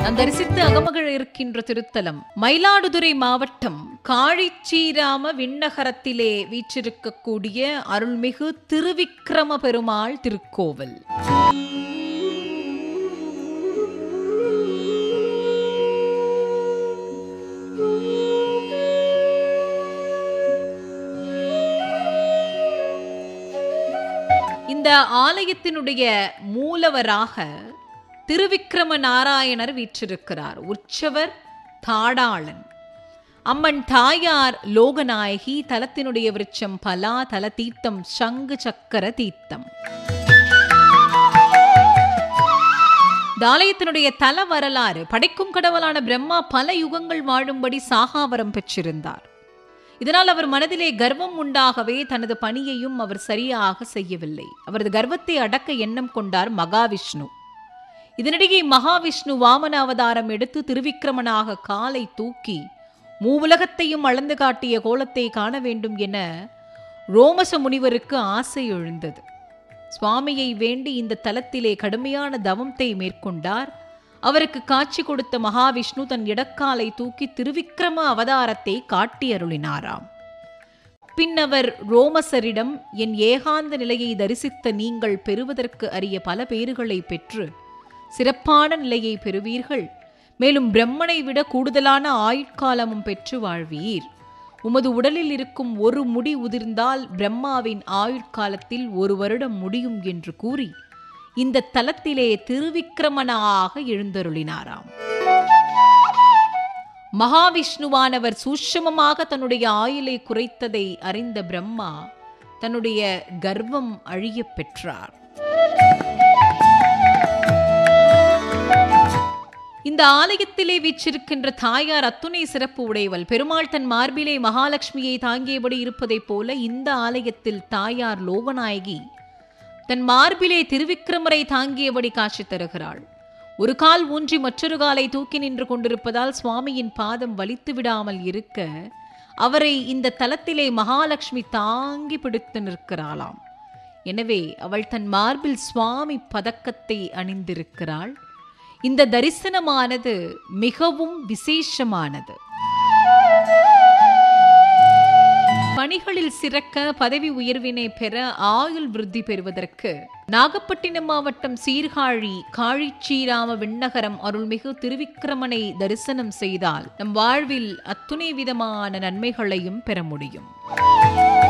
நாம் தரிசித்து அகமகிழ இருக்கின்ற திருத்தலம் மயிலாடுதுறை மாவட்டம் காழிச்சீராம விண்ணகரத்திலே வீற்றிருக்கக்கூடிய அருள்மிகு திருவிக்கிரம பெருமாள் திருக்கோவில் இந்த ஆலயத்தினுடைய மூலவராக திருவிக்கிரம நாராயணர் வீற்றிருக்கிறார் உற்சவர் தாடாளன் அம்மன் தாயார் லோகநாயகி தலத்தினுடைய விருட்சம் பலா தல தீர்த்தம் சங்கு சக்கர தீர்த்தம் இந்த ஆலயத்தினுடைய தல வரலாறு படைக்கும் கடவுளான பிரம்மா பல யுகங்கள் வாழும்படி சாகாவரம் பெற்றிருந்தார் இதனால் அவர் மனதிலே கர்வம் உண்டாகவே தனது பணியையும் அவர் சரியாக செய்யவில்லை அவரது கர்வத்தை அடக்க எண்ணம் கொண்டார் மகாவிஷ்ணு இதனிடையே மகாவிஷ்ணு வாமன அவதாரம் எடுத்து திருவிக்கிரமனாக காலை தூக்கி மூவுலகத்தையும் அளந்து காட்டிய கோலத்தை காண வேண்டும் என ரோமச முனிவருக்கு ஆசை எழுந்தது சுவாமியை வேண்டி இந்த தலத்திலே கடுமையான தவத்தை மேற்கொண்டார் அவருக்கு காட்சி கொடுத்த மகாவிஷ்ணு தன் இடக்காலை தூக்கி திருவிக்கிரம அவதாரத்தை காட்டி அருளினாராம் பின்னவர் ரோமசரிடம் என் ஏகாந்த நிலையை தரிசித்த நீங்கள் பெறுவதற்கு அரிய பல பேறுகளை பெற்று சிறப்பான நிலையை பெறுவீர்கள் மேலும் பிரம்மனை விட கூடுதலான ஆயுட்காலமும் பெற்று வாழ்வீர் உமது உடலில் இருக்கும் ஒரு முடி உதிர்ந்தால் பிரம்மாவின் ஆயுட்காலத்தில் ஒரு வருடம் முடியும் என்று கூறி இந்த தலத்திலே திருவிக்கிரமனாக எழுந்தருளினாராம் மகாவிஷ்ணுவானவர் சூட்சமமாக தன்னுடைய ஆயுளை குறைத்ததை அறிந்த பிரம்மா தன்னுடைய கர்வம் அழியப் பெற்றார் இந்த ஆலயத்திலே வீற்றிருக்கின்ற தாயார் அத்துணை சிறப்பு உடையவள் பெருமாள் தன் மார்பிலே மகாலட்சுமியை தாங்கியபடி இருப்பதைப் போல இந்த ஆலயத்தில் தாயார் லோகநாயகி தன் மார்பிலே திருவிக்கிரமரை தாங்கியபடி காட்சி தருகிறாள் ஒரு கால் ஊன்றி மற்றொரு காலை தூக்கி நின்று கொண்டிருப்பதால் சுவாமியின் பாதம் வலித்து விடாமல் இருக்க அவரை இந்த தலத்திலே மகாலட்சுமி தாங்கி பிடித்து நிற்கிறாளாம் எனவே அவள் தன் மார்பில் சுவாமி பதக்கத்தை அணிந்திருக்கிறாள் இந்த தரிசனமானது மிகவும் விசேஷமானது பணிகளில் சிறக்க பதவி உயர்வினை பெற ஆயுள் விருத்தி பெறுவதற்கு நாகப்பட்டினம் மாவட்டம் சீர்காழி காழிச்சீராம விண்ணகரம் அருள்மிகு திருவிக்கிரமனை தரிசனம் செய்தால் நம் வாழ்வில் அத்துணை விதமான நன்மைகளையும் பெற முடியும்